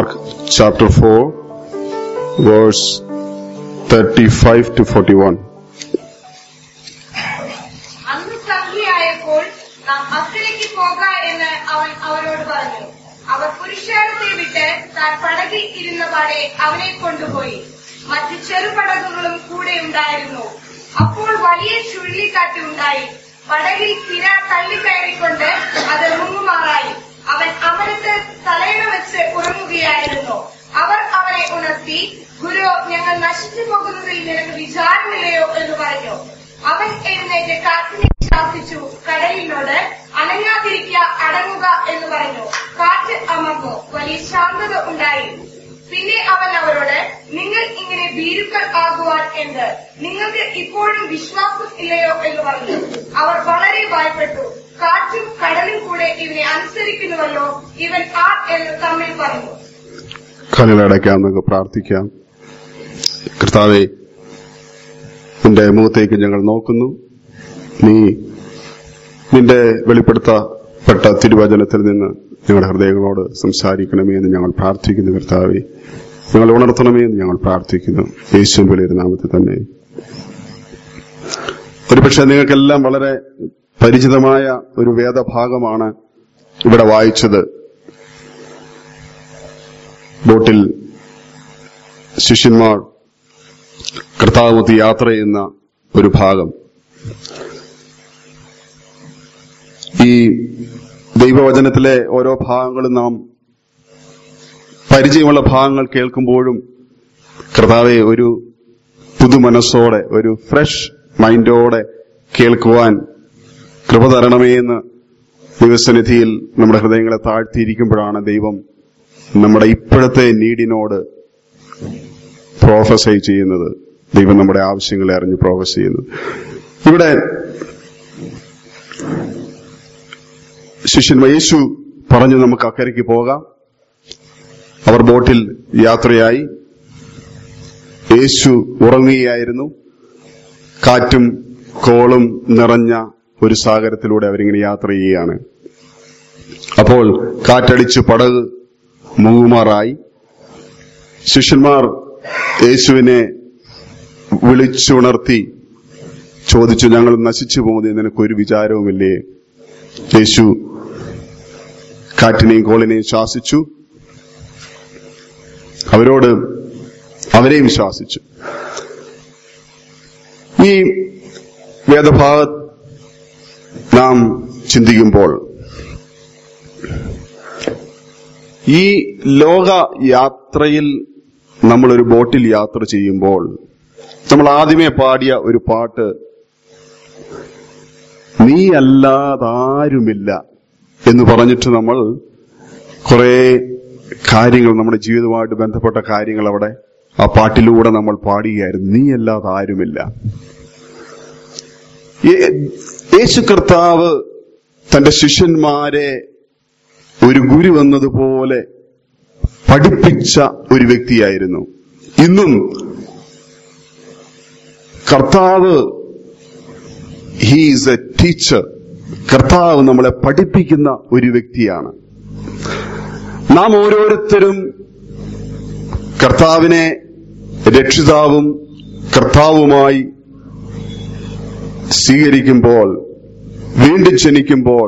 Mark chapter 4, verse 35 to 41. അന്ന് സന്ധ്യയായപ്പോൾ നാം അക്കരയ്ക്ക് പോക എന്ന് അവൻ അവരോട് പറഞ്ഞു അവർ പുരുഷാരത്തെ വിട്ട് താൻ പടകിൽ ഇരുന്നപാടെ അവനെ കൊണ്ടുപോയി മറ്റു ചെറുപടകുകളും കൂടെ ഉണ്ടായിരുന്നു അപ്പോൾ വലിയ ചുഴലിക്കാറ്റ് ഉണ്ടായി പടകിൽ തിര തള്ളിക്കയറിക്കൊണ്ട് അത് മുങ്ങുമാറായി അവൻ അമരത്ത് തലയിണ വെച്ച് ഉറങ്ങുകയായിരുന്നു അവർ അവനെ ഉണർത്തി ഗുരു ഞങ്ങൾ നശിച്ചു പോകുന്നതിൽ നിനക്ക് വിചാരമില്ലയോ എന്ന് പറഞ്ഞു അവൻ എഴുന്നേറ്റ് കാറ്റിനെ ശാസിച്ചു കടലിനോട് അനങ്ങാതിരിക്കുക അടങ്ങുക എന്ന് പറഞ്ഞു കാറ്റ് അമർന്നു വലിയ ശാന്തത ഉണ്ടായി പിന്നെ അവൻ അവരോട് നിങ്ങൾ ഇങ്ങനെ ഭീരുക്കൾ ആകുവാൻ എന്ത് നിങ്ങൾക്ക് ഇപ്പോഴും വിശ്വാസം ഇല്ലയോ എന്ന് പറഞ്ഞു അവർ വളരെ ഭയപ്പെട്ടു കാറ്റും കടലും കൂടെ ഇവനെ അനുസരിക്കുന്നുവല്ലോ ഇവൻ ആർ എന്ന് തമ്മിൽ പറഞ്ഞു കണ്ണിലടയ്ക്കാം നമുക്ക് പ്രാർത്ഥിക്കാം കർത്താവെ നിന്റെ മുഖത്തേക്ക് ഞങ്ങൾ നോക്കുന്നു നീ നിന്റെ വെളിപ്പെടുത്തപ്പെട്ട തിരുവചനത്തിൽ നിന്ന് ഞങ്ങളുടെ ഹൃദയങ്ങളോട് സംസാരിക്കണമേ എന്ന് ഞങ്ങൾ പ്രാർത്ഥിക്കുന്നു കർത്താവെ ഞങ്ങൾ ഉണർത്തണമേ എന്ന് ഞങ്ങൾ പ്രാർത്ഥിക്കുന്നു യേശുവിൻ വലിയൊരു നാമത്തിൽ തന്നെ ഒരുപക്ഷെ നിങ്ങൾക്കെല്ലാം വളരെ പരിചിതമായ ഒരു വേദഭാഗമാണ് ഇവിടെ വായിച്ചത് ബോട്ടിൽ ശിഷ്യന്മാർ കർത്താവുമൊത്ത് യാത്ര ചെയ്യുന്ന ഒരു ഭാഗം ഈ ദൈവവചനത്തിലെ ഓരോ ഭാഗങ്ങളും നാം പരിചയമുള്ള ഭാഗങ്ങൾ കേൾക്കുമ്പോഴും കർത്താവെ ഒരു പുതുമനസ്സോടെ ഒരു ഫ്രഷ് മൈൻഡോടെ കേൾക്കുവാൻ കൃപ തരണമേ എന്ന് ദൈവസന്നിധിയിൽ നമ്മുടെ ഹൃദയങ്ങളെ താഴ്ത്തിയിരിക്കുമ്പോഴാണ് ദൈവം നമ്മുടെ ഇപ്പോഴത്തെ നീഡിനോട് പ്രോഫസൈ ചെയ്യുന്നത് ദൈവം നമ്മുടെ ആവശ്യങ്ങളെ അറിഞ്ഞ് പ്രോഫസ് ചെയ്യുന്നത് ഇവിടെ ശിഷ്യൻ യേശു പറഞ്ഞു നമുക്ക് അക്കരയ്ക്ക് പോകാം അവർ ബോട്ടിൽ യാത്രയായി യേശു ഉറങ്ങുകയായിരുന്നു കാറ്റും കോളും നിറഞ്ഞ ഒരു സാഗരത്തിലൂടെ അവരിങ്ങനെ യാത്ര ചെയ്യുകയാണ് അപ്പോൾ കാറ്റടിച്ച് പടക് മുങ്ങുമാറായി ശിഷ്യന്മാർ യേശുവിനെ വിളിച്ചുണർത്തി ചോദിച്ചു ഞങ്ങൾ നശിച്ചു പോകുന്നത് നിനക്കൊരു വിചാരവുമില്ലേ യേശു കാറ്റിനെയും കോളിനെയും ശ്വാസിച്ചു അവരോട് അവരെയും ശ്വാസിച്ചു ഈ വേദഭാഗ നാം ചിന്തിക്കുമ്പോൾ ഈ ലോക യാത്രയിൽ നമ്മളൊരു ബോട്ടിൽ യാത്ര ചെയ്യുമ്പോൾ നമ്മൾ ആദ്യമേ പാടിയ ഒരു പാട്ട് നീ അല്ലാതാരുമില്ല എന്ന് പറഞ്ഞിട്ട് നമ്മൾ കുറെ കാര്യങ്ങൾ നമ്മുടെ ജീവിതവുമായിട്ട് ബന്ധപ്പെട്ട കാര്യങ്ങൾ അവിടെ ആ പാട്ടിലൂടെ നമ്മൾ പാടുകയായിരുന്നു നീ അല്ലാതെ ആരുമില്ല യേ- യേശു കർത്താവ് തന്റെ ശിഷ്യന്മാരെ ഒരു ഗുരു എന്നതുപോലെ പഠിപ്പിച്ച ഒരു വ്യക്തിയായിരുന്നു ഇന്നും കർത്താവ് ഹീസ് എ ടീച്ചർ കർത്താവ് നമ്മളെ പഠിപ്പിക്കുന്ന ഒരു വ്യക്തിയാണ് നാം ഓരോരുത്തരും കർത്താവിനെ രക്ഷിതാവും കർത്താവുമായി സ്വീകരിക്കുമ്പോൾ വീണ്ടും ജനിക്കുമ്പോൾ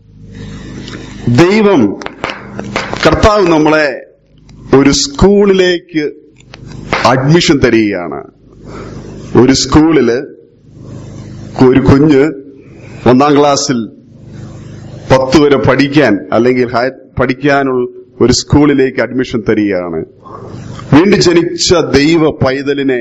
ദൈവം കർത്താവ് നമ്മളെ ഒരു സ്കൂളിലേക്ക് അഡ്മിഷൻ തരികയാണ് ഒരു സ്കൂളില് ഒരു കുഞ്ഞ് ഒന്നാം ക്ലാസ്സിൽ പത്ത് വരെ പഠിക്കാൻ അല്ലെങ്കിൽ ഹയർ പഠിക്കാനുള്ള ഒരു സ്കൂളിലേക്ക് അഡ്മിഷൻ തരികയാണ് വീണ്ടും ജനിച്ച ദൈവ പൈതലിനെ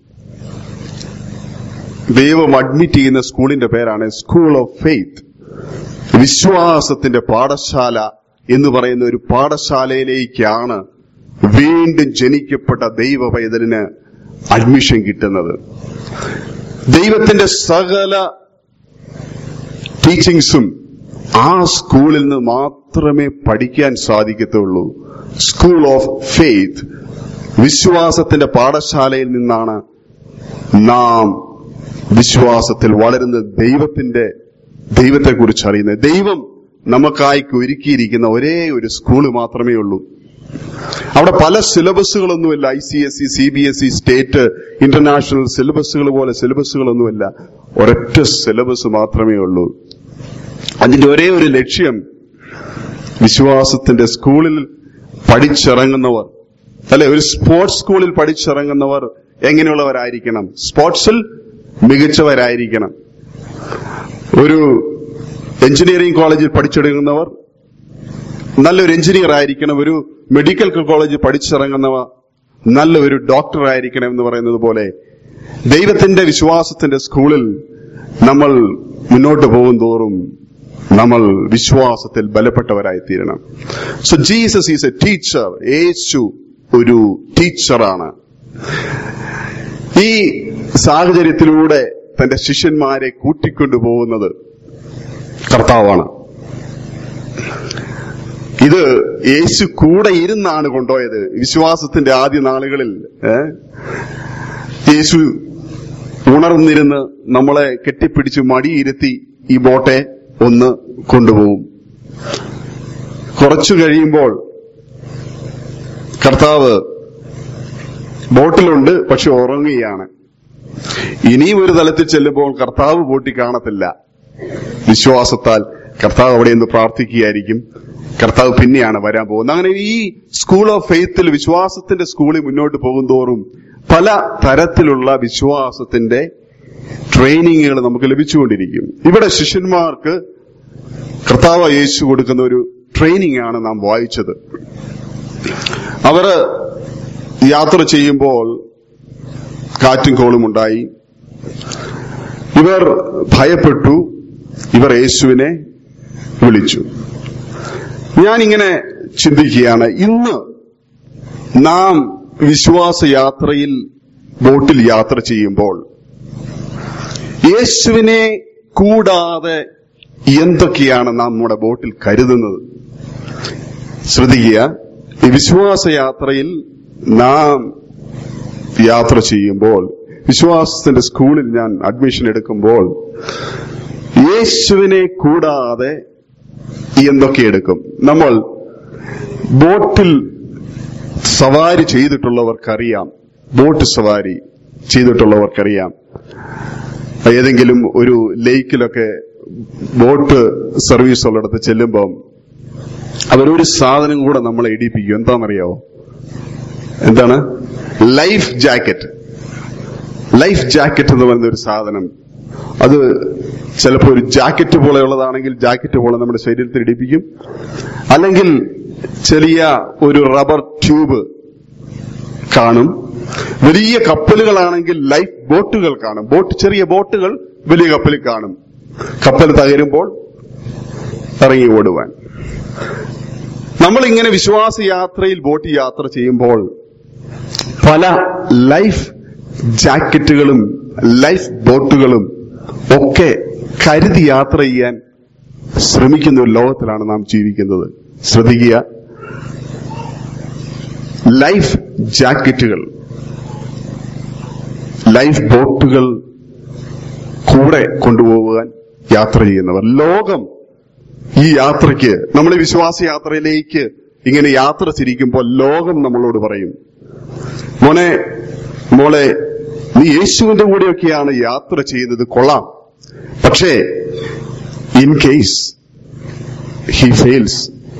ദൈവം അഡ്മിറ്റ് ചെയ്യുന്ന സ്കൂളിന്റെ പേരാണ് സ്കൂൾ ഓഫ് ഫെയ്ത്ത് വിശ്വാസത്തിന്റെ പാഠശാല എന്ന് പറയുന്ന ഒരു പാഠശാലയിലേക്കാണ് വീണ്ടും ജനിക്കപ്പെട്ട ദൈവ പൈതലിന് അഡ്മിഷൻ കിട്ടുന്നത് ദൈവത്തിന്റെ സകല ടീച്ചിങ്സും ആ സ്കൂളിൽ നിന്ന് മാത്രമേ പഠിക്കാൻ സാധിക്കത്തുള്ളൂ സ്കൂൾ ഓഫ് ഫെയ്ത്ത് വിശ്വാസത്തിന്റെ പാഠശാലയിൽ നിന്നാണ് നാം വിശ്വാസത്തിൽ വളരുന്ന ദൈവത്തിന്റെ ദൈവത്തെക്കുറിച്ച് അറിയുന്നത് ദൈവം നമുക്കായി ഒരുക്കിയിരിക്കുന്ന ഒരേ ഒരു സ്കൂള് മാത്രമേ ഉള്ളൂ അവിടെ പല സിലബസുകളൊന്നുമില്ല I C S C C B S E state international സിലബസുകൾ പോലെ സിലബസുകളൊന്നുമില്ല ഒരൊറ്റ സിലബസ് മാത്രമേ ഉള്ളൂ അതിന്റെ ഒരേ ഒരു ലക്ഷ്യം വിശ്വാസത്തിന്റെ സ്കൂളിൽ പഠിച്ചിറങ്ങുന്നവർ അല്ലെ ഒരു സ്പോർട്സ് സ്കൂളിൽ പഠിച്ചിറങ്ങുന്നവർ എങ്ങനെയുള്ളവരായിരിക്കണം സ്പോർട്സിൽ മികച്ചവരായിരിക്കണം ഒരു എഞ്ചിനീയറിംഗ് കോളേജിൽ പഠിച്ചെടുക്കുന്നവർ നല്ലൊരു എഞ്ചിനീയർ ആയിരിക്കണം ഒരു മെഡിക്കൽ കോളേജിൽ പഠിച്ചിറങ്ങുന്നവ നല്ല ഒരു ഡോക്ടർ ആയിരിക്കണം എന്ന് പറയുന്നത് പോലെ ദൈവത്തിന്റെ വിശ്വാസത്തിന്റെ സ്കൂളിൽ നമ്മൾ മുന്നോട്ട് പോകും തോറും നമ്മൾ വിശ്വാസത്തിൽ ബലപ്പെട്ടവരായി തീരണം so Jesus is a teacher യേശു ഒരു ടീച്ചറാണ് ഈ സാഹചര്യത്തിലൂടെ തന്റെ ശിഷ്യന്മാരെ കൂട്ടിക്കൊണ്ടുപോകുന്നത് കർത്താവാണ് ഇത് യേശു കൂടെ ഇരുന്നാണ് കൊണ്ടുപോയത് വിശ്വാസത്തിന്റെ ആദ്യ നാളുകളിൽ ഏ? യേശു ഉണർന്നിരുന്ന് നമ്മളെ കെട്ടിപ്പിടിച്ച് മടിയിരുത്തി ഈ ബോട്ടെ ഒന്ന് കൊണ്ടുപോകും കുറച്ചു കഴിയുമ്പോൾ കർത്താവ് ബോട്ടിലുണ്ട് പക്ഷെ ഉറങ്ങുകയാണ് ഇനിയും ഒരു തലത്തിൽ ചെല്ലുമ്പോൾ കർത്താവ് ബോട്ടി കാണത്തില്ല വിശ്വാസത്താൽ കർത്താവ് അവിടെ നിന്ന് പ്രാർത്ഥിക്കുകയായിരിക്കും കർത്താവ് പിന്നെയാണ് വരാൻ പോകുന്നത് അങ്ങനെ ഈ സ്കൂൾ ഓഫ് ഫെയ്ത്തിൽ വിശ്വാസത്തിന്റെ സ്കൂളിൽ മുന്നോട്ട് പോകുന്തോറും പല തരത്തിലുള്ള വിശ്വാസത്തിന്റെ ട്രെയിനിങ്ങുകൾ നമുക്ക് ലഭിച്ചുകൊണ്ടിരിക്കും ഇവിടെ ശിഷ്യന്മാർക്ക് കർത്താവ് യേശു കൊടുക്കുന്ന ഒരു ട്രെയിനിങ് ആണ് നാം വായിച്ചത് അവര് യാത്ര ചെയ്യുമ്പോൾ കാറ്റും കോളും ഉണ്ടായി ഇവർ ഭയപ്പെട്ടു ഇവർ യേശുവിനെ വിളിച്ചു ഞാനിങ്ങനെ ചിന്തിക്കുകയാണ് ഇന്ന് നാം വിശ്വാസ യാത്രയിൽ ബോട്ടിൽ യാത്ര ചെയ്യുമ്പോൾ യേശുവിനെ കൂടാതെ എന്തൊക്കെയാണ് നാം നമ്മുടെ ബോട്ടിൽ കരുതുന്നത് ശ്രദ്ധിക്കുക ഈ വിശ്വാസ യാത്രയിൽ നാം യാത്ര ചെയ്യുമ്പോൾ വിശ്വാസത്തിന്റെ സ്കൂളിൽ ഞാൻ അഡ്മിഷൻ എടുക്കുമ്പോൾ യേശുവിനെ കൂടാതെ എന്തൊക്കെ എടുക്കും നമ്മൾ ബോട്ടിൽ സവാരി ചെയ്തിട്ടുള്ളവർക്കറിയാം ബോട്ട് സവാരി ചെയ്തിട്ടുള്ളവർക്കറിയാം ഏതെങ്കിലും ഒരു ലേക്കിലൊക്കെ ബോട്ട് സർവീസ് ഉള്ളിടത്ത് ചെല്ലുമ്പം അവരൊരു സാധനം കൂടെ നമ്മളെ ഇടിപ്പിക്കും എന്താണെന്നറിയാവോ എന്താണ് ലൈഫ് ജാക്കറ്റ് ലൈഫ് ജാക്കറ്റ് എന്ന് പറയുന്ന ഒരു സാധനം അത് ചിലപ്പോൾ ഒരു ജാക്കറ്റ് പോലെയുള്ളതാണെങ്കിൽ ജാക്കറ്റ് പോലെ നമ്മുടെ ശരീരത്തിൽ ഇടിപ്പിക്കും അല്ലെങ്കിൽ ചെറിയ ഒരു റബ്ബർ ട്യൂബ് കാണും വലിയ കപ്പലുകളാണെങ്കിൽ ലൈഫ് ബോട്ടുകൾ കാണും ബോട്ട് ചെറിയ ബോട്ടുകൾ വലിയ കപ്പലിൽ കാണും കപ്പൽ തകരുമ്പോൾ ഇറങ്ങി ഓടുവാൻ നമ്മൾ ഇങ്ങനെ വിശ്വാസ യാത്രയിൽ ബോട്ട് യാത്ര ചെയ്യുമ്പോൾ പല ലൈഫ് ജാക്കറ്റുകളും ലൈഫ് ബോട്ടുകളും ഒക്കെ കരുതി യാത്ര ചെയ്യാൻ ശ്രമിക്കുന്ന ഒരു ലോകത്തിലാണ് നാം ജീവിക്കുന്നത് ശ്രദ്ധിക്കുക ലൈഫ് ജാക്കറ്റുകൾ ലൈഫ് ബോട്ടുകൾ കൂടെ കൊണ്ടുപോകാൻ യാത്ര ചെയ്യുന്നവർ ലോകം ഈ യാത്രയ്ക്ക് നമ്മൾ ഈ വിശ്വാസ യാത്രയിലേക്ക് ഇങ്ങനെ യാത്ര തിരിക്കുമ്പോൾ ലോകം നമ്മളോട് പറയും മോനെ മോളെ നീ യേശുവിന്റെ കൂടെയൊക്കെയാണ് യാത്ര ചെയ്യുന്നത് കൊള്ളാം പക്ഷേ ഇൻ കേസ് ഹി ഫെയിൽസ്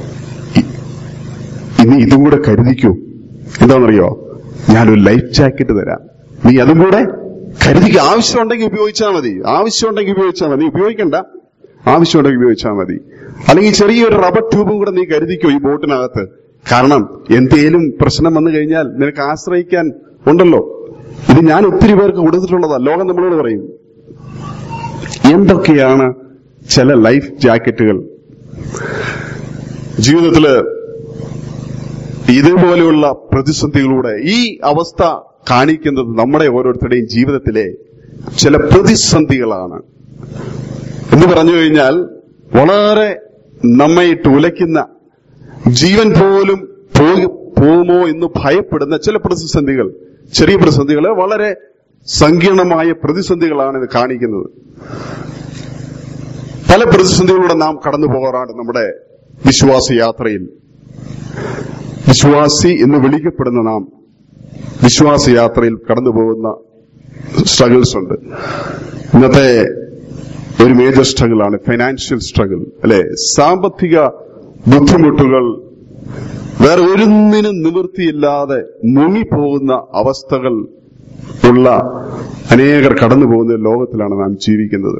ഇനി ഇതും കൂടെ കരുതിക്കൂ എന്താണെന്നറിയോ ഞാനൊരു ലൈഫ് ജാക്കറ്റ് തരാം നീ അതും കൂടെ കരുതിക്ക് ആവശ്യമുണ്ടെങ്കിൽ ഉപയോഗിച്ചാൽ മതി ആവശ്യമുണ്ടെങ്കിൽ ഉപയോഗിച്ചാൽ മതി നീ ഉപയോഗിക്കണ്ട ആവശ്യമുണ്ടെങ്കിൽ ഉപയോഗിച്ചാൽ മതി അല്ലെങ്കിൽ ചെറിയൊരു റബ്ബർ ട്യൂബും കൂടെ നീ കരുതിക്കോ ഈ ബോട്ടിനകത്ത് കാരണം എന്തേലും പ്രശ്നം വന്നു കഴിഞ്ഞാൽ നിനക്ക് ആശ്രയിക്കാൻ ഉണ്ടല്ലോ ഇത് ഞാൻ ഒത്തിരി പേർക്ക് കൊടുത്തിട്ടുള്ളതാ ലോകം നമ്മളോട് പറയും എന്തൊക്കെയാണ് ചില ലൈഫ് ജാക്കറ്റുകൾ ജീവിതത്തില് ഇതുപോലെയുള്ള പ്രതിസന്ധികളുടെ ഈ അവസ്ഥ കാണിക്കുന്നത് നമ്മുടെ ഓരോരുത്തരുടെയും ജീവിതത്തിലെ ചില പ്രതിസന്ധികളാണ് എന്ന് പറഞ്ഞു കഴിഞ്ഞാൽ വളരെ നമ്മെ ഇട്ട് ഉലയ്ക്കുന്ന ജീവൻ പോലും പോയി- പോകുമോ എന്ന് ഭയപ്പെടുന്ന ചില പ്രതിസന്ധികൾ ചെറിയ പ്രതിസന്ധികൾ വളരെ സങ്കീർണമായ പ്രതിസന്ധികളാണ് ഇത് കാണിക്കുന്നത് പല പ്രതിസന്ധികളിലൂടെ നാം കടന്നു പോകാറാണ് നമ്മുടെ വിശ്വാസ യാത്രയിൽ വിശ്വാസി എന്ന് വിളിക്കപ്പെടുന്ന നാം വിശ്വാസയാത്രയിൽ കടന്നു പോകുന്ന സ്ട്രഗിൾസ് ഉണ്ട് ഇന്നത്തെ ഒരു മേജർ സ്ട്രഗിൾ ആണ് ഫൈനാൻഷ്യൽ സ്ട്രഗിൾ അല്ലെ സാമ്പത്തിക ബുദ്ധിമുട്ടുകൾ വേറെ ഒന്നിനും നിവൃത്തിയില്ലാതെ മുങ്ങിപ്പോകുന്ന അവസ്ഥകൾ ഉള്ള അനേകർ കടന്നു പോകുന്ന ലോകത്തിലാണ് നാം ജീവിക്കുന്നത്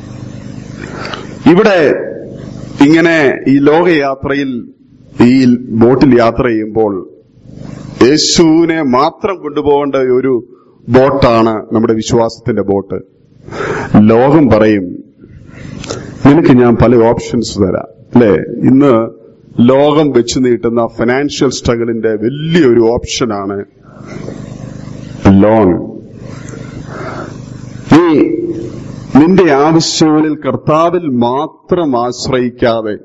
ഇവിടെ ഇങ്ങനെ ഈ ലോകയാത്രയിൽ ഈ ബോട്ടിൽ യാത്ര ചെയ്യുമ്പോൾ യേശുവിനെ മാത്രം കൊണ്ടുപോകേണ്ട ഒരു ബോട്ടാണ് നമ്മുടെ വിശ്വാസത്തിന്റെ ബോട്ട് ലോകം പറയും നിനക്ക് ഞാൻ പല ഓപ്ഷൻസ് തരാം അല്ലെ ഇന്ന് ലോകം വെച്ച് നീട്ടുന്ന ഫിനാൻഷ്യൽ സ്ട്രഗിളിന്റെ വലിയൊരു ഓപ്ഷനാണ് ലോൺ നീ നിന്റെ ആവശ്യങ്ങളിൽ കർത്താവിൽ മാത്രം ആശ്രയിക്കാതെ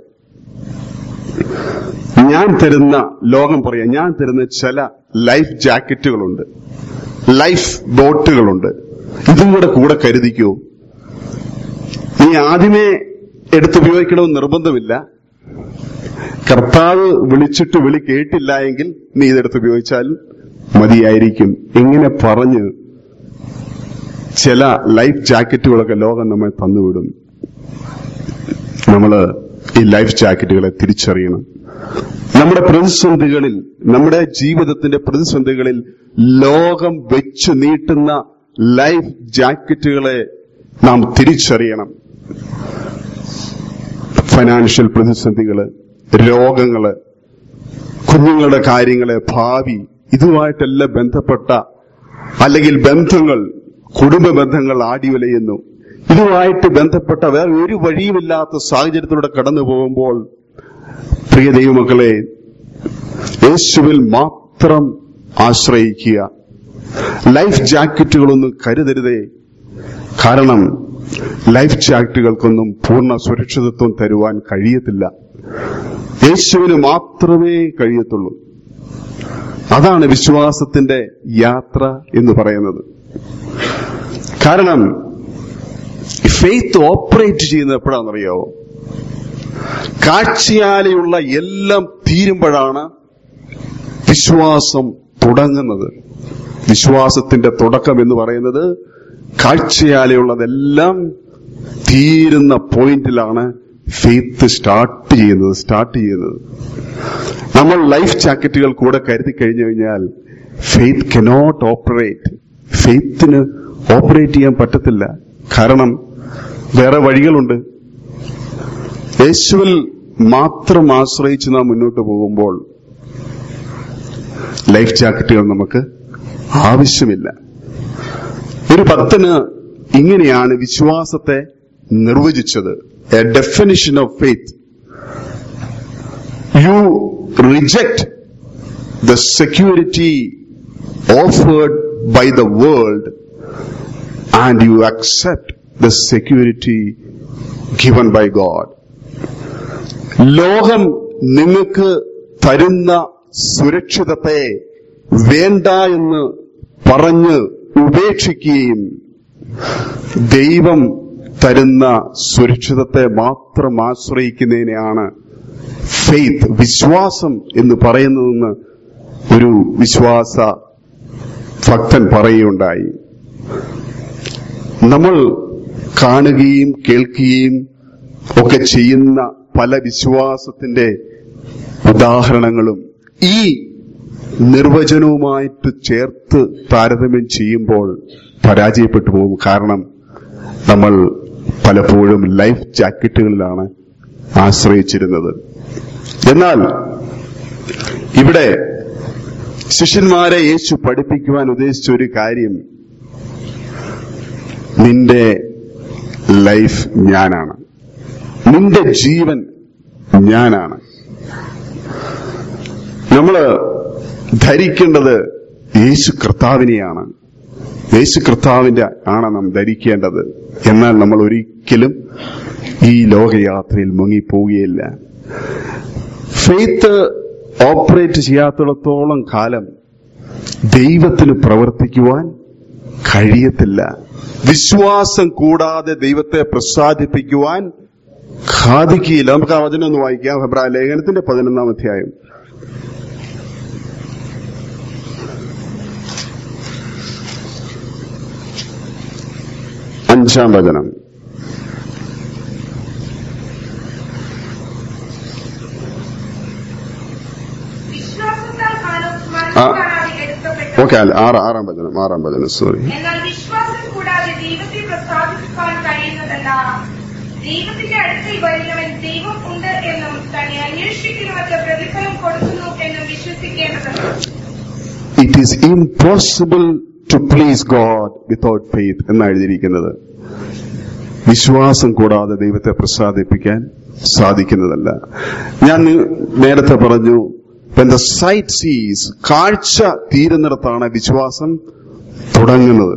ഞാൻ തരുന്ന ലോകം പറയാം ഞാൻ തരുന്ന ചില ലൈഫ് ജാക്കറ്റുകളുണ്ട് ലൈഫ് ബോട്ടുകളുണ്ട് ഇതും കൂടെ കൂടെ കരുതിക്കൂ നീ ആദ്യമേ എടുത്തുപയോഗിക്കണമെന്ന് നിർബന്ധമില്ല കർത്താവ് വിളിച്ചിട്ട് വിളി കേട്ടില്ല എങ്കിൽ നീ ഇതെടുത്ത് ഉപയോഗിച്ചാൽ മതിയായിരിക്കും ഇങ്ങനെ പറഞ്ഞ് ചില ലൈഫ് ജാക്കറ്റുകളൊക്കെ ലോകം നമ്മെ തന്നുവിടും നമ്മള് ഈ ലൈഫ് ജാക്കറ്റുകളെ തിരിച്ചറിയണം നമ്മുടെ പ്രതിസന്ധികളിൽ നമ്മുടെ ജീവിതത്തിന്റെ പ്രതിസന്ധികളിൽ ലോകം വെച്ചു നീട്ടുന്ന ലൈഫ് ജാക്കറ്റുകളെ നാം തിരിച്ചറിയണം ഫൈനാൻഷ്യൽ പ്രതിസന്ധികള് രോഗങ്ങള് കുഞ്ഞുങ്ങളുടെ കാര്യങ്ങള് ഭാവി ഇതുമായിട്ടെല്ലാം ബന്ധപ്പെട്ട അല്ലെങ്കിൽ ബന്ധങ്ങൾ കുടുംബ ബന്ധങ്ങൾ ആടിയുലയുന്നു ഇതുമായിട്ട് ബന്ധപ്പെട്ട വേറെ ഒരു വഴിയുമില്ലാത്ത സാഹചര്യത്തിലൂടെ കടന്നു പോകുമ്പോൾ പ്രിയ ദൈവമക്കളെ യേശുവിൽ മാത്രം ആശ്രയിക്കുക ലൈഫ് ജാക്കറ്റുകളൊന്നും കരുതരുതേ കാരണം ലൈഫ് ജാക്കറ്റുകൾക്കൊന്നും പൂർണ്ണ സുരക്ഷിതത്വം തരുവാൻ കഴിയത്തില്ല യേശുവിന് മാത്രമേ കഴിയത്തുള്ളൂ അതാണ് വിശ്വാസത്തിന്റെ യാത്ര എന്ന് പറയുന്നത് കാരണം ഫെയ്ത്ത് ഓപ്പറേറ്റ് ചെയ്യുന്നത് എപ്പോഴാണെന്നറിയോ കാഴ്ചയാലെയുള്ള എല്ലാം തീരുമ്പോഴാണ് വിശ്വാസം തുടങ്ങുന്നത് വിശ്വാസത്തിന്റെ തുടക്കം എന്ന് പറയുന്നത് കാഴ്ചയാലെയുള്ളതെല്ലാം തീരുന്ന പോയിന്റിലാണ് ഫെയ്ത്ത് സ്റ്റാർട്ട് ചെയ്യുന്നത് സ്റ്റാർട്ട് ചെയ്യുന്നത് നമ്മൾ ലൈഫ് ജാക്കറ്റുകൾ കൂടെ കരുതി കഴിഞ്ഞു കഴിഞ്ഞാൽ ഫെയ്ത്ത് കനോട്ട് ഓപ്പറേറ്റ് ഫെയ്ത്തിന് ഓപ്പറേറ്റ് ചെയ്യാൻ പറ്റത്തില്ല കാരണം വേറെ വഴികളുണ്ട് യേശുവിൽ മാത്രം ആശ്രയിച്ച് നാം മുന്നോട്ട് പോകുമ്പോൾ ലൈഫ് ജാക്കറ്റുകൾ നമുക്ക് ആവശ്യമില്ല ഒരു ഭക്തന് ഇങ്ങനെയാണ് വിശ്വാസത്തെ നിർവചിച്ചത് a definition of faith you reject the security offered by the world and you accept the security given by God ലോകം നിങ്ങൾക്ക് തരുന്ന സുരക്ഷിതത്തെ വേണ്ട എന്ന് പറഞ്ഞ് ഉപേക്ഷിക്കുകയും ദൈവം തരുന്ന സുരക്ഷിതത്തെ മാത്രം ആശ്രയിക്കുന്നതിനെയാണ് ഫെയ്ത്ത് വിശ്വാസം എന്ന് പറയുന്നതെന്ന് ഒരു വിശ്വാസ ഭക്തൻ പറയുകയുണ്ടായി നമ്മൾ കാണുകയും കേൾക്കുകയും ഒക്കെ ചെയ്യുന്ന പല വിശ്വാസത്തിന്റെ ഉദാഹരണങ്ങളും ഈ നിർവചനവുമായിട്ട് ചേർത്ത് താരതമ്യം ചെയ്യുമ്പോൾ പരാജയപ്പെട്ടു പോകും കാരണം നമ്മൾ പലപ്പോഴും ലൈഫ് ജാക്കറ്റുകളിലാണ് ആശ്രയിച്ചിരുന്നത് എന്നാൽ ഇവിടെ ശിഷ്യന്മാരെ യേശു പഠിപ്പിക്കുവാൻ ഉദ്ദേശിച്ച ഒരു കാര്യം നിന്റെ ലൈഫ് ഞാനാണ് നിന്റെ ജീവൻ ഞാനാണ് നമ്മള് ധരിക്കേണ്ടത് യേശു കർത്താവിനെയാണ് യേശു കർത്താവിന്റെ ആണ് നാം ധരിക്കേണ്ടത് എന്നാൽ നമ്മൾ ഒരിക്കലും ഈ ലോകയാത്രയിൽ മുങ്ങിപ്പോവുകയില്ല ഫെയ്ത്ത് ഓപ്പറേറ്റ് ചെയ്യാത്തിടത്തോളം കാലം ദൈവത്തിന് പ്രവർത്തിക്കുവാൻ കഴിയത്തില്ല വിശ്വാസം കൂടാതെ ദൈവത്തെ പ്രസാദിപ്പിക്കുവാൻ സാധിക്കുകയില്ല നമുക്ക് ആ വചനം ഒന്ന് വായിക്കാം ഹെബ്രായ ലേഖനത്തിന്റെ പതിനൊന്നാം അധ്യായം അഞ്ചാം വചനം വിശ്വാസത്താൽ കാണും ആ. മരണം കാണാതെ എടുക്കപ്പെട്ടു ഓക്കെ ആറ് ആറാം വചനം ആറാം വചനം സോറി എന്നാൽ വിശ്വാസം കൂടാതെ ദൈവത്തെ പ്രസാദിപ്പിക്കാൻ കഴിയുന്നതല്ല ദൈവത്തിന്റെ അടുത്തിൽ വരുന്നവൻ ദൈവം ഉണ്ട് എന്നും തന്നെ അന്വേഷിക്കുന്നവർക്ക് പ്രതിഫലം കൊടുക്കുന്നു എന്നും വിശ്വസിക്കേണ്ടതുണ്ട് it is impossible to please God without faith എന്നാണ് എഴുതിയിരിക്കുന്നത് വിശ്വാസം കൂടാതെ ദൈവത്തെ പ്രസാദിപ്പിക്കാൻ സാധിക്കുന്നതല്ല ഞാൻ നി- നേരത്തെ പറഞ്ഞു ദ സൈറ്റ് സീസ് കാഴ്ച തീരുന്നിടത്താണ് വിശ്വാസം തുടങ്ങുന്നത്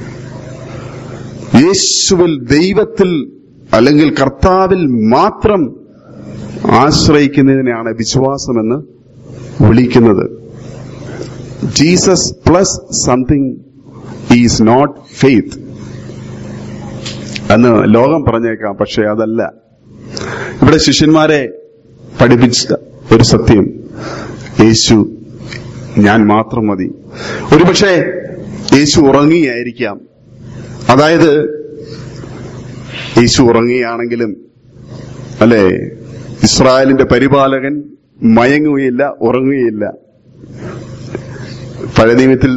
യേശുവിൽ ദൈവത്തിൽ അല്ലെങ്കിൽ കർത്താവിൽ മാത്രം ആശ്രയിക്കുന്നതിനെയാണ് വിശ്വാസമെന്ന് വിളിക്കുന്നത് Jesus plus something is not faith എന്ന് ലോകം പറഞ്ഞേക്കാം പക്ഷെ അതല്ല ഇവിടെ ശിഷ്യന്മാരെ പഠിപ്പിച്ച ഒരു സത്യം യേശു ഞാൻ മാത്രം മതി ഒരുപക്ഷെ യേശു ഉറങ്ങിയായിരിക്കാം അതായത് യേശു ഉറങ്ങിയാണെങ്കിലും അല്ലെ ഇസ്രായേലിന്റെ പരിപാലകൻ മയങ്ങുകയില്ല ഉറങ്ങുകയില്ല പഴയ നിയമത്തിൽ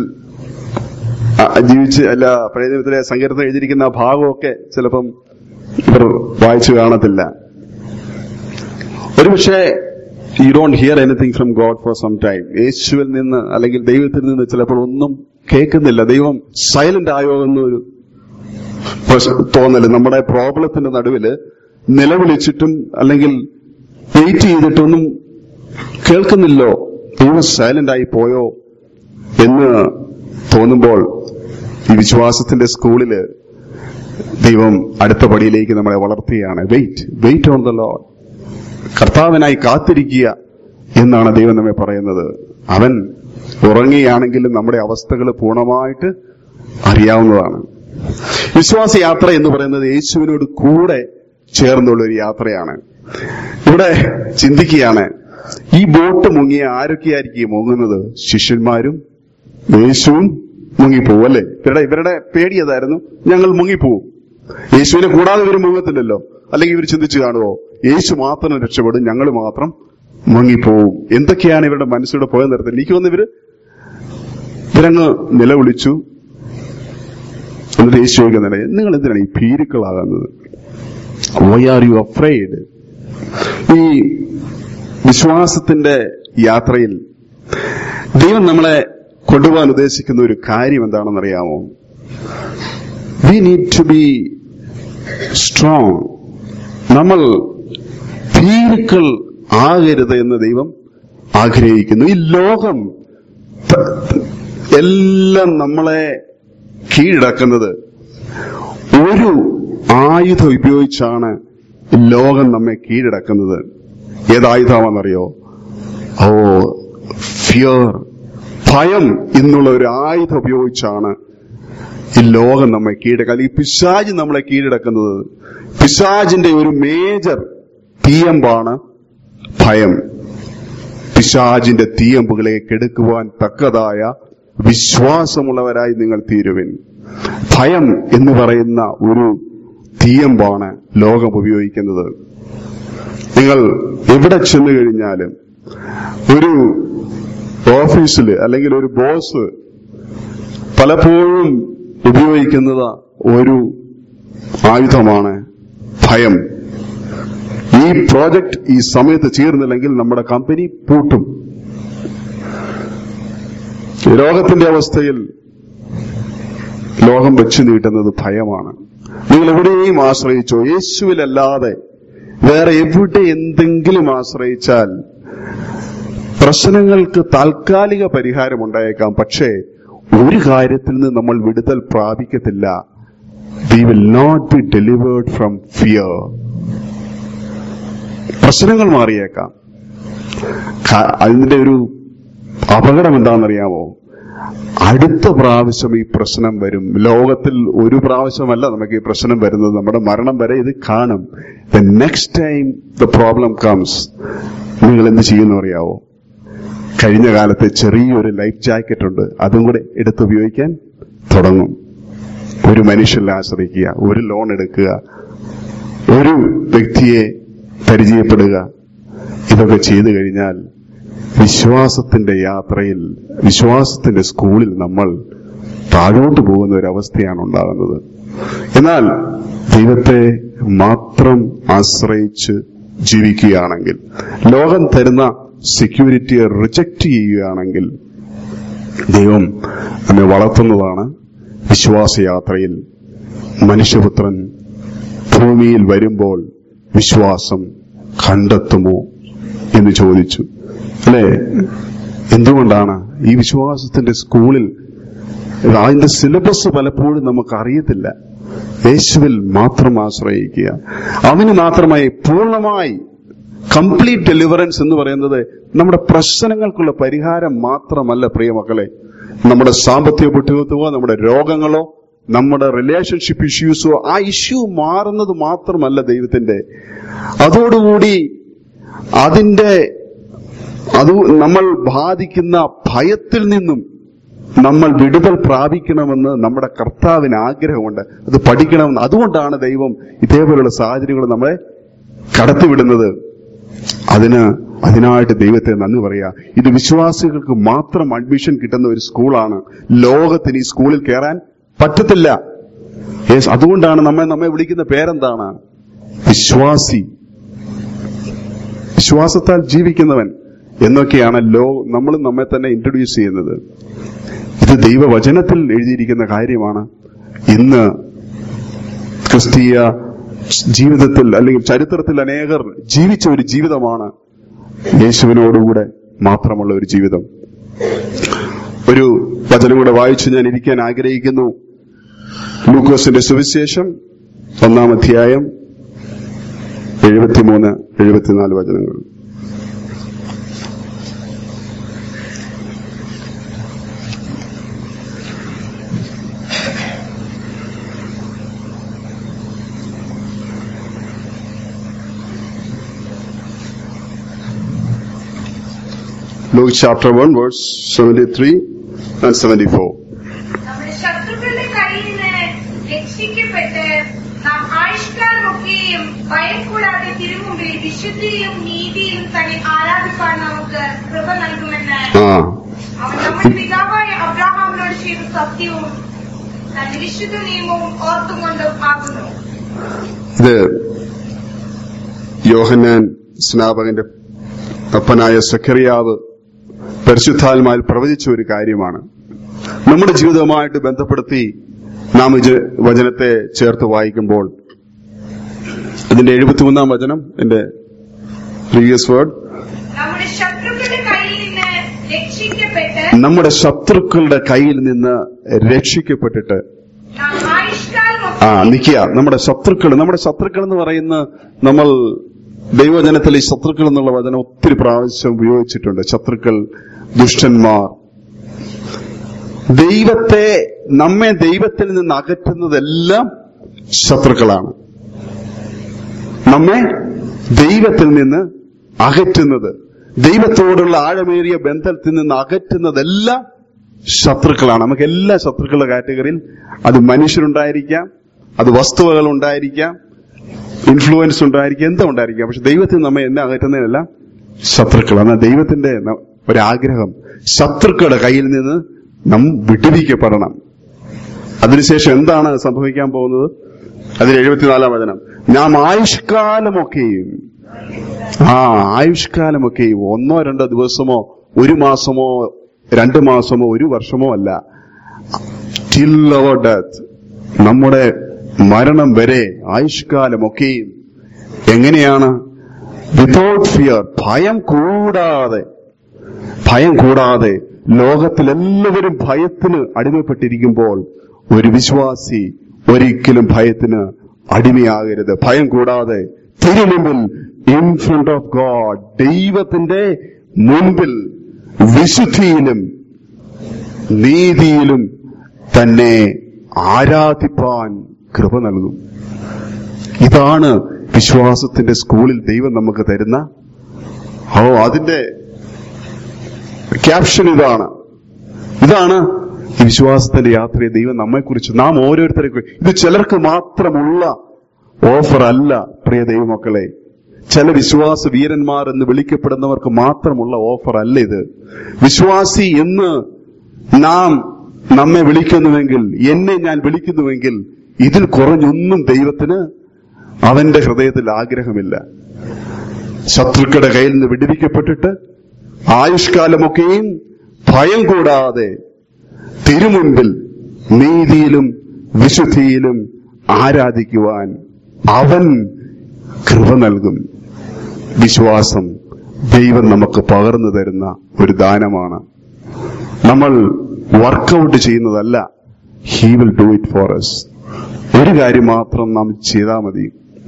ആ, ജീവിച്ച് അല്ല പഴയ നിയമത്തിലെ സങ്കീർത്തനം എഴുതിയിരിക്കുന്ന ആ ഭാഗമൊക്കെ ചിലപ്പം ഇവർ വായിച്ചു കാണത്തില്ല ഒരുപക്ഷെ you don't hear anything from God for some time യേശുവിൽ നിന്ന് അല്ലെങ്കിൽ ദൈവത്തിൽ നിന്ന് ചിലപ്പോൾ ഒന്നും കേൾക്കുന്നില്ല ദൈവം സൈലന്റ് ആയോ എന്നൊരു പ്രശ്- തോന്നല് നമ്മുടെ പ്രോബ്ലത്തിന്റെ നടുവില് നിലവിളിച്ചിട്ടും അല്ലെങ്കിൽ വെയിറ്റ് ചെയ്തിട്ടൊന്നും കേൾക്കുന്നില്ലോ ദൈവം സൈലന്റ് ആയി പോയോ എന്ന് തോന്നുമ്പോൾ ഈ വിശ്വാസത്തിന്റെ സ്കൂളില് ദൈവം അടുത്ത പടിയിലേക്ക് നമ്മളെ വളർത്തുകയാണ് wait wait on the Lord കർത്താവിനായി കാത്തിരിക്കുക എന്നാണ് ദൈവം നമ്മെ പറയുന്നത് അവൻ ഉറങ്ങിയാണെങ്കിലും നമ്മുടെ അവസ്ഥകൾ പൂർണ്ണമായിട്ട് അറിയാവുന്നതാണ് വിശ്വാസ യാത്ര എന്ന് പറയുന്നത് യേശുവിനോട് കൂടെ ചേർന്നുള്ള ഒരു യാത്രയാണ് ഇവിടെ ചിന്തിക്കുകയാണ് ഈ ബോട്ട് മുങ്ങിയ ആരൊക്കെയായിരിക്കും മുങ്ങുന്നത് ശിഷ്യന്മാരും യേശുവും മുങ്ങിപ്പോവും അല്ലേ ഇവരുടെ ഇവരുടെ പേടി അതായിരുന്നു ഞങ്ങൾ മുങ്ങിപ്പോവും യേശുവിനെ കൂടാതെ ഇവർ മുങ്ങത്തില്ലല്ലോ അല്ലെങ്കിൽ ഇവർ ചിന്തിച്ചു കാണുമോ യേശു മാത്രം രക്ഷപ്പെടും ഞങ്ങൾ മാത്രം മുങ്ങിപ്പോവും എന്തൊക്കെയാണ് ഇവരുടെ മനസ്സിലൂടെ പോയ നിർത്തൽ എനിക്ക് തോന്നുന്നു ഇവര് ഇവരങ്ങ് നിലവിളിച്ചു എന്നിട്ട് യേശു ചോദിക്കുന്നുണ്ട് നിങ്ങൾ എന്തിനാണ് ഈ ഭീരുക്കളാകുന്നത് വൈ ആർ യു അഫ്രൈഡ് ഈ വിശ്വാസത്തിന്റെ യാത്രയിൽ ദൈവം നമ്മളെ കൊണ്ടുപോകാൻ ഉദ്ദേശിക്കുന്ന ഒരു കാര്യം എന്താണെന്നറിയാമോ we need to be strong നമ്മൾ ഭീരുക്കൾ ആകരുത് എന്ന് ദൈവം ആഗ്രഹിക്കുന്നു ഈ ലോകം ത- എല്ലാം നമ്മളെ കീഴടക്കുന്നത് ഒരു ആയുധം ഉപയോഗിച്ചാണ് ലോകം നമ്മെ കീഴടക്കുന്നത് ഏതായുധമാണെന്നറിയോ ഓ ഫിയർ ഭയം എന്നുള്ള ഒരു ആയുധം ഉപയോഗിച്ചാണ് ഈ ലോകം നമ്മെ കീഴടക്കുക അല്ലെങ്കിൽ പിശാജ് നമ്മളെ കീഴടക്കുന്നത് പിശാജിന്റെ ഒരു മേജർ തീയമ്പാണ് ഭയം പിശാജിന്റെ തീയമ്പുകളെ കെടുക്കുവാൻ തക്കതായ വിശ്വാസമുള്ളവരായി നിങ്ങൾ തീരുവിൻ ഭയം എന്ന് പറയുന്ന ഒരു തീയമ്പാണ് ലോകം ഉപയോഗിക്കുന്നത് നിങ്ങൾ എവിടെ ചെന്നു കഴിഞ്ഞാലും ഒരു ഓഫീസിൽ അല്ലെങ്കിൽ ഒരു ബോസ് പലപ്പോഴും ഉപയോഗിക്കുന്നത് ഒരു ആയുധമാണ് ഭയം ഈ പ്രോജക്റ്റ് ഈ സമയത്ത് ചേർന്നില്ലെങ്കിൽ നമ്മുടെ കമ്പനി പൂട്ടും ലോകത്തിന്റെ അവസ്ഥയിൽ ലോകം വെച്ചു നീട്ടുന്നത് ഭയമാണ് നിങ്ങൾ എവിടെയും ആശ്രയിച്ചോ യേശുവിലല്ലാതെ വേറെ എവിടെ എന്തെങ്കിലും ആശ്രയിച്ചാൽ പ്രശ്നങ്ങൾക്ക് താൽക്കാലിക പരിഹാരം ഉണ്ടായേക്കാം പക്ഷേ ഒരു കാര്യത്തിൽ നിന്ന് നമ്മൾ വിടുതൽ പ്രാപിക്കത്തില്ല we will not be delivered from fear പ്രശ്നങ്ങൾ മാറിയേക്കാം ക- അതിന്റെ ഒരു അപകടം എന്താണെന്നറിയാമോ അടുത്ത പ്രാവശ്യം ഈ പ്രശ്നം വരും ലോകത്തിൽ ഒരു പ്രാവശ്യമല്ല നമുക്ക് ഈ പ്രശ്നം വരുന്നത് നമ്മുടെ മരണം വരെ ഇത് കാണും the next time the problem comes നിങ്ങൾ എന്ത് ചെയ്യുന്നു അറിയാവോ കഴിഞ്ഞ കാലത്തെ ചെറിയൊരു ലൈഫ് ജാക്കറ്റ് ഉണ്ട് അതും കൂടെ എടുത്ത് ഉപയോഗിക്കാൻ തുടങ്ങും ഒരു മനുഷ്യനിൽ ആശ്രയിക്കുക ഒരു ലോൺ എടുക്കുക ഒരു വ്യക്തിയെ പരിചയപ്പെടുക ഇതൊക്കെ ചെയ്തു കഴിഞ്ഞാൽ വിശ്വാസത്തിന്റെ യാത്രയിൽ വിശ്വാസത്തിന്റെ സ്കൂളിൽ നമ്മൾ താഴോട്ട് പോകുന്ന ഒരു അവസ്ഥയാണ് ഉണ്ടാകുന്നത് എന്നാൽ ദൈവത്തെ മാത്രം ആശ്രയിച്ച് ജീവിക്കുകയാണെങ്കിൽ ലോകം തരുന്ന സെക്യൂരിറ്റിയെ റിജക്റ്റ് ചെയ്യുകയാണെങ്കിൽ ദൈവം നമ്മെ വളർത്തുന്നതാണ് വിശ്വാസയാത്രയിൽ മനുഷ്യപുത്രൻ ഭൂമിയിൽ വരുമ്പോൾ വിശ്വാസം കണ്ടെത്തുമോ എന്ന് ചോദിച്ചു അല്ലേ എന്തുകൊണ്ടാണ് ഈ വിശ്വാസത്തിന്റെ സ്കൂളിൽ അതിന്റെ സിലബസ് പലപ്പോഴും നമുക്ക് അറിയത്തില്ല യേശുവിൽ മാത്രം ആശ്രയിക്കുക അവന് മാത്രമായി പൂർണ്ണമായി കംപ്ലീറ്റ് ഡെലിവറൻസ് എന്ന് പറയുന്നത് നമ്മുടെ പ്രശ്നങ്ങൾക്കുള്ള പരിഹാരം മാത്രമല്ല പ്രിയമക്കളെ നമ്മുടെ സാമ്പത്തിക ബുദ്ധിമുട്ടുമോ നമ്മുടെ രോഗങ്ങളോ നമ്മുടെ റിലേഷൻഷിപ്പ് ഇഷ്യൂസോ ആ ഇഷ്യൂ മാറുന്നത് മാത്രമല്ല ദൈവത്തിന്റെ അതോടുകൂടി അതിന്റെ അത് നമ്മൾ ബാധിക്കുന്ന ഭയത്തിൽ നിന്നും നമ്മൾ വിടുതൽ പ്രാപിക്കണമെന്ന് നമ്മുടെ കർത്താവിന് ആഗ്രഹമുണ്ട് അത് പഠിക്കണമെന്ന് അതുകൊണ്ടാണ് ദൈവം ഇതേപോലുള്ള സാഹചര്യങ്ങൾ നമ്മളെ കടത്തിവിടുന്നത് അതിന് അതിനായിട്ട് ദൈവത്തെ നന്ദി പറയാ ഇത് വിശ്വാസികൾക്ക് മാത്രം അഡ്മിഷൻ കിട്ടുന്ന ഒരു സ്കൂളാണ് ലോകത്തിന് ഈ സ്കൂളിൽ കയറാൻ പറ്റത്തില്ല Yes, അതുകൊണ്ടാണ് നമ്മെ നമ്മെ വിളിക്കുന്ന പേരെന്താണ് വിശ്വാസി വിശ്വാസത്താൽ ജീവിക്കുന്നവൻ എന്നൊക്കെയാണ് ലോ നമ്മൾ നമ്മെ തന്നെ ഇൻട്രൊഡ്യൂസ് ചെയ്യുന്നത് ഇത് ദൈവവചനത്തിൽ എഴുതിയിരിക്കുന്ന കാര്യമാണ് ഇന്ന് ക്രിസ്തീയ ജീവിതത്തിൽ അല്ലെങ്കിൽ ചരിത്രത്തിൽ അനേകർ ജീവിച്ച ഒരു ജീവിതമാണ് യേശുവിനോടുകൂടെ മാത്രമുള്ള ഒരു ജീവിതം ഒരു വചനം കൂടെ വായിച്ചു ഞാൻ ഇരിക്കാൻ ആഗ്രഹിക്കുന്നു ലൂക്കോസിന്റെ സുവിശേഷം ഒന്നാം അധ്യായം എഴുപത്തിമൂന്ന് എഴുപത്തിനാല് വചനങ്ങൾ Luke chapter 1 verse 73 and 74. നമ്മുടെ ശത്രുക്കളുടെ കയ്യിൽ നിന്ന് രക്ഷിക്കപ്പെട്ട് നാം ആയുഷ്കാലമൊക്കെയും ഭയം കൂടാതെ തിരുമുമ്പിൽ വിശുദ്ധിയിലും നീതിയിലും തന്നെ ആരാധിപ്പാൻ നമുക്ക് കൃപ നൽകുമെന്ന് ആ അവൻ നമ്മുടെ പിതാവായ അബ്രാഹാമിനോട് ചെയ്ത സത്യവും തന്റെ വിശുദ്ധ നിയമവും ഓർത്തുകൊണ്ടും ആകുന്നു ഇത് യോഹന്നാൻ സ്നാപകന്റെ അപ്പനായ സഖറിയാവ് പരിശുദ്ധാത്മാവിൽ പ്രവചിച്ച ഒരു കാര്യമാണ് നമ്മുടെ ജീവിതവുമായിട്ട് ബന്ധപ്പെടുത്തി നാം ഇത് വചനത്തെ ചേർത്ത് വായിക്കുമ്പോൾ അതിന്റെ എഴുപത്തിമൂന്നാം വചനം എന്റെ പ്രീവിയസ് വേർഡ് നമ്മുടെ ശത്രുക്കളുടെ കയ്യിൽ നിന്ന് രക്ഷിക്കപ്പെട്ട് നമ്മുടെ ശത്രുക്കളുടെ കയ്യിൽ നിന്ന് രക്ഷിക്കപ്പെട്ടിട്ട് നാം ആ ആയുഷ്കാലമൊക്കെ നിക്കുക നമ്മുടെ ശത്രുക്കൾ നമ്മുടെ ശത്രുക്കൾ എന്ന് പറയുന്ന നമ്മൾ ദൈവജനത്തിൽ ഈ ശത്രുക്കൾ എന്നുള്ള വചനം ഒത്തിരി പ്രാവശ്യം ഉപയോഗിച്ചിട്ടുണ്ട് ശത്രുക്കൾ ദുഷ്ടന്മാർ ദൈവത്തെ നമ്മെ ദൈവത്തിൽ നിന്ന് അകറ്റുന്നതെല്ലാം ശത്രുക്കളാണ് നമ്മെ ദൈവത്തിൽ നിന്ന് അകറ്റുന്നത് ദൈവത്തോടുള്ള ആഴമേറിയ ബന്ധത്തിൽ നിന്ന് അകറ്റുന്നതെല്ലാം ശത്രുക്കളാണ് നമുക്ക് എല്ലാ ശത്രുക്കളുടെ കാറ്റഗറിയിൽ അത് മനുഷ്യരുണ്ടായിരിക്കാം അത് വസ്തുവകൾ ഉണ്ടായിരിക്കാം ഇൻഫ്ലുവൻസ് ഉണ്ടായിരിക്കാം എന്താ ഉണ്ടായിരിക്കാം പക്ഷെ ദൈവത്തിൽ നമ്മെ എന്നെ അകറ്റുന്നതിനെല്ലാം ശത്രുക്കൾ എന്നാൽ ദൈവത്തിന്റെ ന- ഒരാഗ്രഹം ശത്രുക്കളുടെ കയ്യിൽ നിന്ന് നാം വിടുവിക്കപ്പെടണം അതിനുശേഷം എന്താണ് സംഭവിക്കാൻ പോകുന്നത് അതിൽ എഴുപത്തിനാലാം വചനം നാം ആയുഷ്കാലമൊക്കെയും ആ ആയുഷ്കാലമൊക്കെയും ഒന്നോ രണ്ടോ ദിവസമോ ഒരു മാസമോ രണ്ട് മാസമോ ഒരു വർഷമോ അല്ല ടിൽ അവർ ഡെത്ത് നമ്മുടെ മരണം വരെ ആയുഷ്കാലമൊക്കെയും എങ്ങനെയാണ് വിതൗട്ട് ഫിയർ ഭയം കൂടാതെ ഭയം കൂടാതെ ലോകത്തിലെല്ലാവരും ഭയത്തിന് അടിമപ്പെട്ടിരിക്കുമ്പോൾ ഒരു വിശ്വാസി ഒരിക്കലും ഭയത്തിന് അടിമയാകരുത് ഭയം കൂടാതെ തിരുമുമ്പിൽ ഇൻ ഫ്രണ്ട് ഓഫ് ഗോഡ് ദൈവത്തിന്റെ മുൻപിൽ വിശുദ്ധിയിലും നീതിയിലും തന്നെ ആരാധിപ്പാൻ കൃപ നൽകും ഇതാണ് വിശ്വാസത്തിന്റെ സ്കൂളിൽ ദൈവം നമുക്ക് തരുന്ന ഓ അതിന്റെ ക്യാപ്ഷൻ ഇതാണ് ഇതാണ് ഈ വിശ്വാസത്തിന്റെ യാത്രയെ ദൈവം നമ്മെക്കുറിച്ച് നാം ഓരോരുത്തരെ കുറി- ഇത് ചിലർക്ക് മാത്രമുള്ള ഓഫർ അല്ല പ്രിയ ദൈവമക്കളെ ചില വിശ്വാസ വീരന്മാർ എന്ന് വിളിക്കപ്പെടുന്നവർക്ക് മാത്രമുള്ള ഓഫർ അല്ല ഇത് വിശ്വാസി എന്ന് നാം നമ്മെ വിളിക്കുന്നുവെങ്കിൽ എന്നെ ഞാൻ വിളിക്കുന്നുവെങ്കിൽ ഇതിൽ കുറഞ്ഞൊന്നും ദൈവത്തിന് അവന്റെ ഹൃദയത്തിൽ ആഗ്രഹമില്ല ശത്രുക്കളുടെ കയ്യിൽ നിന്ന് വിടുവിക്കപ്പെട്ടിട്ട് ആയുഷ്കാലമൊക്കെയും ഭയം കൂടാതെ തിരുമുൻപിൽ നീതിയിലും വിശുദ്ധിയിലും ആരാധിക്കുവാൻ അവൻ കൃപ നൽകും വിശ്വാസം ദൈവം നമുക്ക് പകർന്നു തരുന്ന ഒരു ദാനമാണ് നമ്മൾ വർക്കൗട്ട് ചെയ്യുന്നതല്ല he will do it for us ഒരു കാര്യം മാത്രം നാം ചെയ്താൽ മതി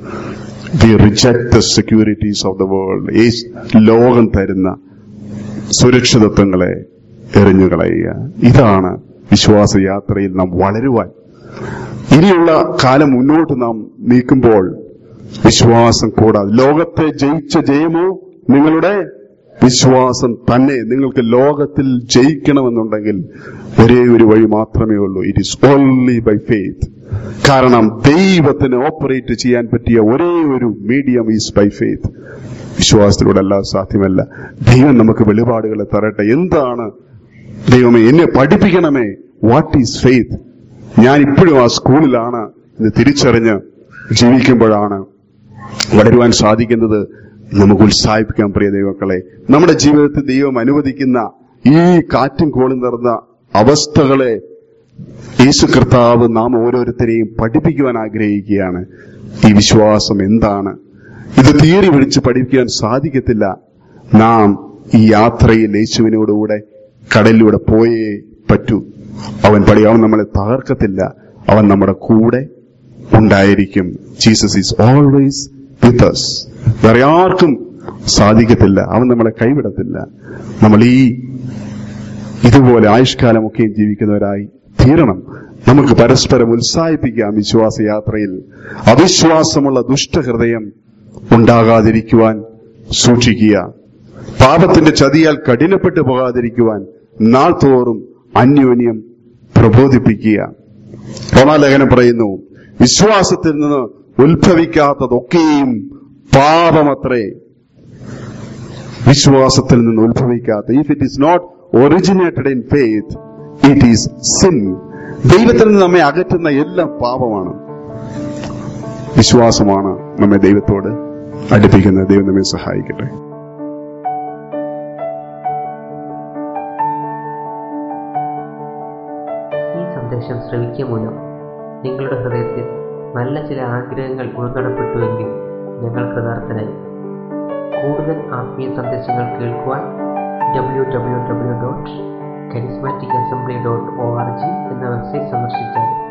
we reject the securities of the world ഈ ലോകം തരുന്ന സുരക്ഷിതത്വങ്ങളെ എറിഞ്ഞു കളയുക ഇതാണ് വിശ്വാസയാത്രയിൽ നാം വളരുവാൻ ഇനിയുള്ള കാലം മുന്നോട്ട് നാം നീക്കുമ്പോൾ വിശ്വാസം കൂടാതെ ലോകത്തെ ജയിച്ച ജയമോ നിങ്ങളുടെ വിശ്വാസം തന്നെ നിങ്ങൾക്ക് ലോകത്തിൽ ജയിക്കണമെന്നുണ്ടെങ്കിൽ ഒരേ ഒരു വഴി മാത്രമേ ഉള്ളൂ it is only by faith കാരണം ദൈവത്തിന് ഓപ്പറേറ്റ് ചെയ്യാൻ പറ്റിയ ഒരേ ഒരു മീഡിയം ഈസ് ബൈ ഫെയ്ത്ത് വിശ്വാസത്തിലൂടെ അല്ലാതെ സാധ്യമല്ല ദൈവം നമുക്ക് വെളിപാടുകളെ തരട്ടെ എന്താണ് ദൈവമേ എന്നെ പഠിപ്പിക്കണമേ വാട്ട് ഈസ് ഫെയ്ത്ത് ഞാൻ ഇപ്പോഴും ആ സ്കൂളിലാണ് എന്ന് തിരിച്ചറിഞ്ഞ് ജീവിക്കുമ്പോഴാണ് വളരുവാൻ സാധിക്കുന്നത് നമുക്ക് ഉത്സാഹിപ്പിക്കാൻ പ്രിയ ദൈവക്കളെ നമ്മുടെ ജീവിതത്തിൽ ദൈവം അനുവദിക്കുന്ന ഈ കാറ്റും കോളും നിറഞ്ഞ അവസ്ഥകളെ യേശു കർത്താവ് നാം ഓരോരുത്തരെയും പഠിപ്പിക്കുവാൻ ആഗ്രഹിക്കുകയാണ് ഈ വിശ്വാസം എന്താണ് ഇത് തീയറി വിളിച്ച് പഠിപ്പിക്കാൻ സാധിക്കത്തില്ല നാം ഈ യാത്രയിൽ യേശുവിനോടുകൂടെ കടലിലൂടെ പോയേ പറ്റൂ അവൻ പടി അവൻ നമ്മളെ തകർക്കത്തില്ല അവൻ നമ്മുടെ കൂടെ ഉണ്ടായിരിക്കും Jesus is always with us വേറെ ആർക്കും സാധിക്കത്തില്ല അവൻ നമ്മളെ കൈവിടത്തില്ല നമ്മൾ ഈ ഇതുപോലെ ആയുഷ്കാലമൊക്കെയും ജീവിക്കുന്നവരായി തീരണം നമുക്ക് പരസ്പരം ഉത്സാഹിപ്പിക്കാം വിശ്വാസയാത്രയിൽ അവിശ്വാസമുള്ള ദുഷ്ടഹൃദയം ഉണ്ടാകാതിരിക്കുവാൻ സൂക്ഷിക്കുക പാപത്തിന്റെ ചതിയാൽ കഠിനപ്പെട്ടു പോകാതിരിക്കുവാൻ നാൾ തോറും അന്യോന്യം പ്രബോധിപ്പിക്കുക റോമാലേഖനം പറയുന്നു വിശ്വാസത്തിൽ നിന്ന് ഉത്ഭവിക്കാത്തതൊക്കെയും പാപമത്രേ വിശ്വാസത്തിൽ നിന്ന് ഉത്ഭവിക്കാത്ത if it is not originated in faith it is sin ദൈവത്തിൽ നിന്ന് നമ്മെ അകറ്റുന്ന എല്ലാം പാപമാണ് വിശ്വാസമാണ് നമ്മെ ദൈവത്തോട് അടുപ്പിക്കുന്നത് ദൈവം നമ്മെ സഹായിക്കട്ടെ ഈ സന്ദേശം ശ്രവിക്കുക മൂലം നിങ്ങളുടെ ഹൃദയത്തിൽ നല്ല ചില ആഗ്രഹങ്ങൾ ഉൾനടപ്പെട്ടുവെങ്കിൽ ഞങ്ങൾ കൃതാർത്ഥനായി കൂടുതൽ ആത്മീയ സന്ദേശങ്ങൾ കേൾക്കുവാൻ W W W dot charismatic assembly dot O R G എന്ന വെബ്സൈറ്റ് സന്ദർശിച്ചാൽ